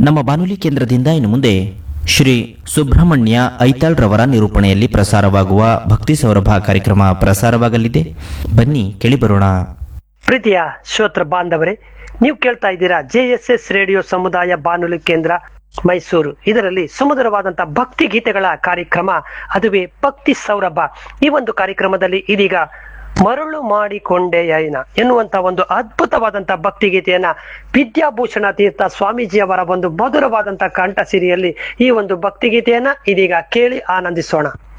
ನಮ್ಮ ಬಾನುಲಿ ಕೇಂದ್ರದಿಂದ ಇನ್ನು ಮುಂದೆ ಶ್ರೀ ಸುಬ್ರಹ್ಮಣ್ಯ ಐತಾಳ್ ರವರ ನಿರೂಪಣೆಯಲ್ಲಿ ಪ್ರಸಾರವಾಗುವ ಭಕ್ತಿ ಸೌರಭ ಕಾರ್ಯಕ್ರಮ ಪ್ರಸಾರವಾಗಲಿದೆ ಬನ್ನಿ ಕೇಳಿಬರೋಣ ಪ್ರೀತಿಯ ಶ್ರೋತ್ರ ಬಾಂಧವರೇ ನೀವು ಕೇಳ್ತಾ ಇದ್ದೀರಾ ಜೆ ಎಸ್ ಎಸ್ ರೇಡಿಯೋ ಸಮುದಾಯ ಬಾನುಲಿ ಕೇಂದ್ರ ಮೈಸೂರು ಇದರಲ್ಲಿ ಸುಮಧುರವಾದಂತಹ ಭಕ್ತಿ ಗೀತೆಗಳ ಕಾರ್ಯಕ್ರಮ ಅದುವೇ ಭಕ್ತಿ ಸೌರಭ ಈ ಒಂದು ಕಾರ್ಯಕ್ರಮದಲ್ಲಿ ಇದೀಗ ಮರಳು ಮಾಡಿಕೊಂಡೆಯನ ಎನ್ನುವಂತ ಒಂದು ಅದ್ಭುತವಾದಂತಹ ಭಕ್ತಿ ಗೀತೆಯನ್ನ ವಿದ್ಯಾಭೂಷಣ ತೀರ್ಥ ಸ್ವಾಮೀಜಿಯವರ ಒಂದು ಮಧುರವಾದಂತಹ ಕಂಠ ಸಿರಿಯಲ್ಲಿ ಈ ಒಂದು ಭಕ್ತಿ ಗೀತೆಯನ್ನ ಇದೀಗ ಕೇಳಿ ಆನಂದಿಸೋಣ